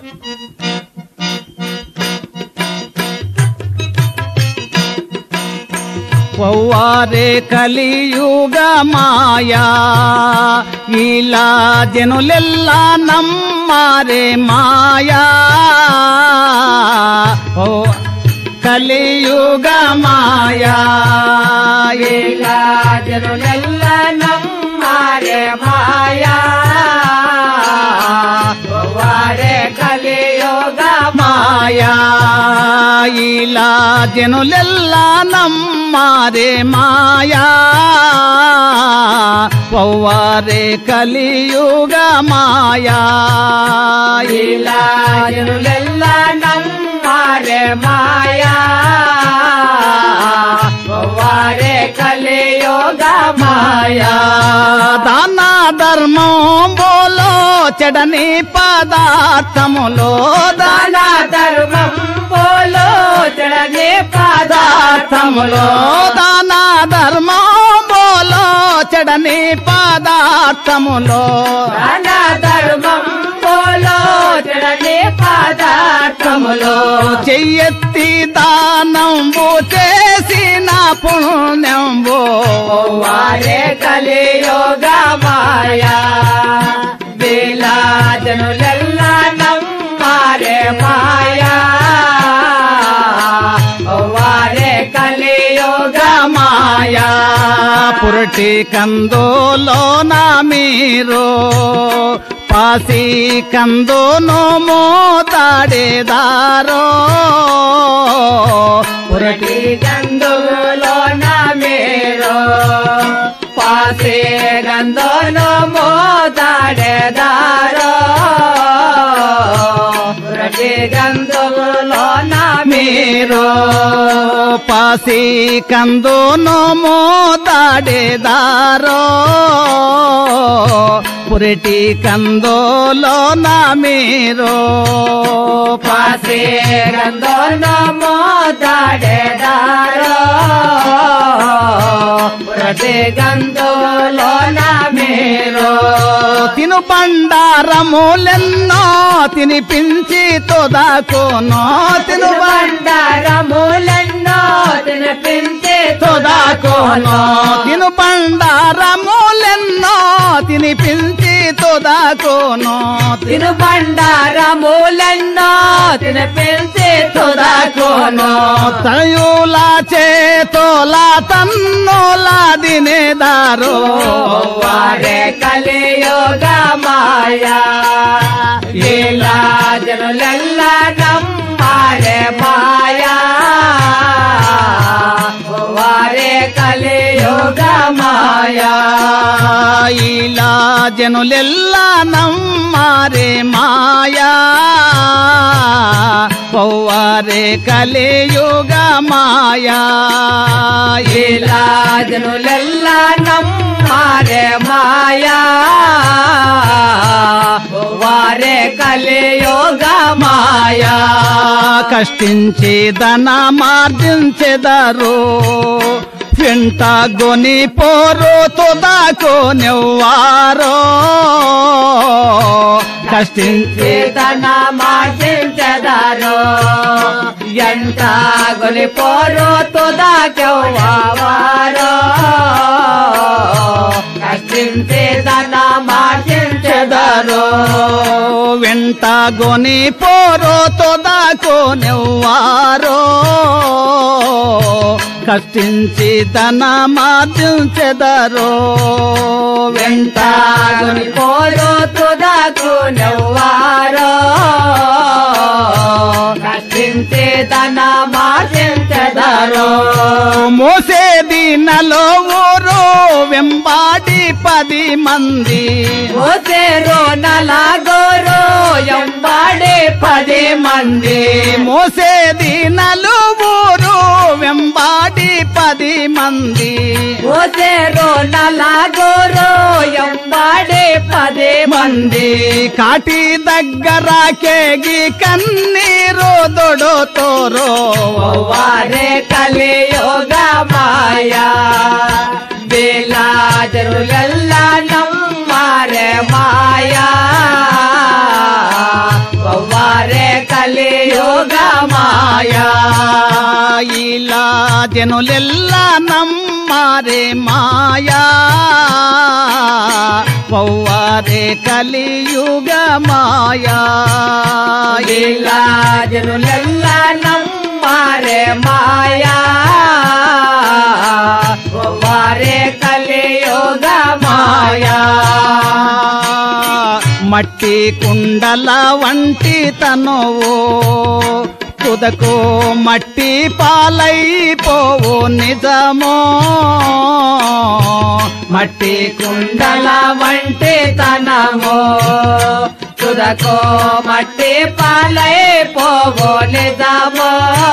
పౌవారే కలియుగ మాయా ఇలా జనులెల్ల నమ్మారే మాయా ఓ కలియుగ మాయా ఇలా జనులెల్ల నమ్మారే మాయా వారే కలియుగ మాయా ఇలా జనులెల్ల నమ్మారే మాయా పౌవారే కలియుగ మాయా ఇలా జనులెల్ల నమ్మారే మాయా పౌవారే కలియుగ మాయా దాన ధర్మం బోలో చెడని పదార్థములో దాన ధర్మం బోలో చెడని పదార్థములో దాన ధర్మం బోలో చెడని పదార్థములో దాన ధర్మం బోలో చెడని పదార్థములో చెయ్యెత్తి దానంబు చేసిన పుణ్యంబు వారే కలియోగ మాయా వేలా జనులెల్ల నమ్మారే మాయా వారే కలియోగ మాయా పురటి కందోలోన మీరు పాసి కందోను మోతాడేదారో పురటి కందులోన మీరు పాసే గందోను మోతాడేదారో పురటి గందులోన మీరు పాసి కందోను మోతాడేదారో పురటి కందోలోన మీరు పాసే గందోను మోతాడేదారో పురటి గందోలోన మీరు తిను బండారములెన్నో తినిపించి తొదాకోనో తిను బండారములెన్నో తినిపించి తొదాకోనో తిను బండారములెన్నో తినిపించి తొదాకోనో తిను బండారములెన్నో తినిపించి తొదాకోనో తయుల చేతోల తన్నుల దినేదారో వారే కలియోగ మాయా ఇలా జనులెల్ల నమ్మారే మాయా వారే కలియోగ మాయా ఇలా జనులెల్ల నమ్మారే మాయా పౌవారే కలియుగ మాయా ఇలా జనులెల్ల నమ్మారే మాయా వారే కలియోగ మాయా కష్టించి ధన మార్జించెదరు వెంట గొని పోరు తుదాకు నెవ్వారో కష్టించి ధన మార్జించెదరు ఎంత గొని పోరు తుదాకెవ్వారో కష్టించి ధన మార్జించెదరు వెంట గొని పోరు తుదాకు నెవ్వారో కష్టించి ధన మార్జించెదరు వెంట గొని పోరు తుదాకు నెవ్వారో కష్టించి ధన మార్జించెదరు మోసే దినలో ఊరు వెంబాడి పది మంది మోసేరో నలాగోరో ఎంబాడే పది మంది మోసే దినలు ఊరు వెంబాడి పది మంది మోసేరో నలాగోరో ఎంబాడే పది మంది కాటి దగ్గర కేగి కన్నీరు దొడోతోరో వారే కలియోగ మాయా ಬೇಲಾಜರುಲೆಲ್ಲ ನಮ್ಮಾರೆ ಮಾಯಾ జనులెల్ల నమ్మారే మాయా పౌవారే కలియుగ మాయా ఇలా జనులెల్ల నమ్మారే మాయా వారే కలియోగ మాయా మట్టి కుండల వంటి తనువు తుదకు మట్టి పాలైపోవు నిజమో మట్టి కుండల వంటి తనమో తుదకో మట్టి పాలై పోవో నిజమో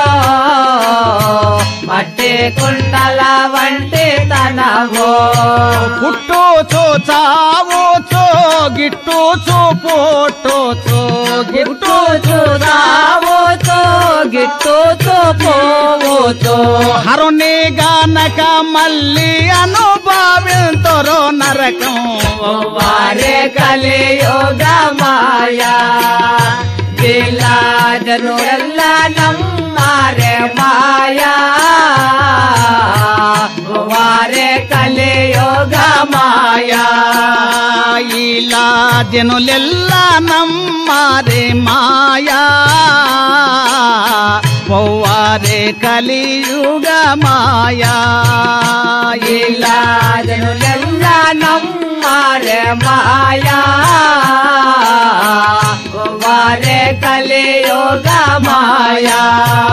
మట్టి కుండల వంటి తనమో పుట్టు చో చావు చో గిట్టు చూ పోటు చో గిట్టు గిట్టు చూసావోతో గిట్టు పోవోతో హరుని గానక మళ్ళీ అనుభవింతరో నరకం వారే కలియోగ మాయా జిల్లా జనుడల్ల నమ్మారే మాయా వారే కలియోగ మాయా ఇలా జనులెల్ల నమ్మారే మాయా పౌవారే కలియుగ మాయా ఇలా జనులెల్ల నమ్మారే మాయా వారే కలియోగ మాయా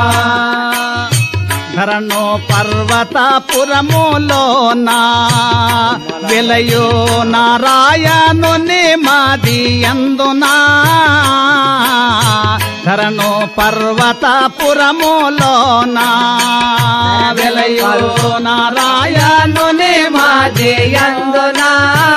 ధరణో పర్వతపురములోన విలయో నారాయణుని మాది అందునా ధరణో పర్వతపురములోన విలయో నారాయణుని మాది అందునా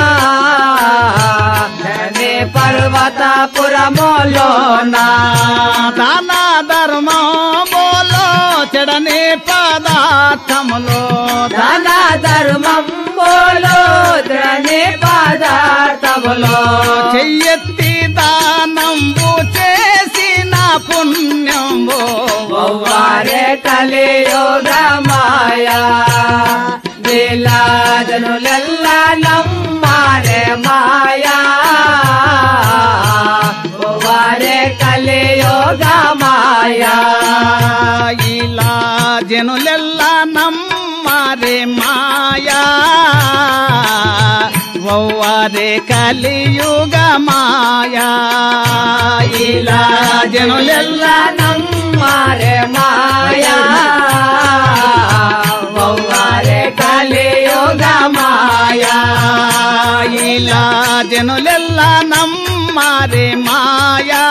ధరణి పర్వతపురములోనా దాన ధర్మం బోలో చెడని పదార్థములో ధన ధర్మం బోలో ధరణి పదార్థములో చెయ్యెత్తి దానంబు చేసిన పుణ్యంబో వారే కలియోగ మాయా లీలాజనులెల్ల నమ్మారే మాయా వారే కలియోగ మాయా ఇలా జనులెల్ల నమ్మారే మాయా వవ్వారే కలియుగ మాయా ఇలా జనులెల్ల నమ్మారే మాయా వారే కలియోగ మాయా ఇలా జనులెల్ల నమ్మారే మాయా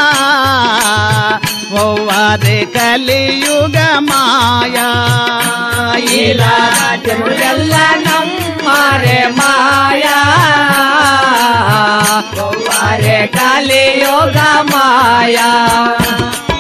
ఓవారే కలియుగ మాయా ఇలా జనులెల్ల నమ్మారే మాయా వారే కలియోగ మాయా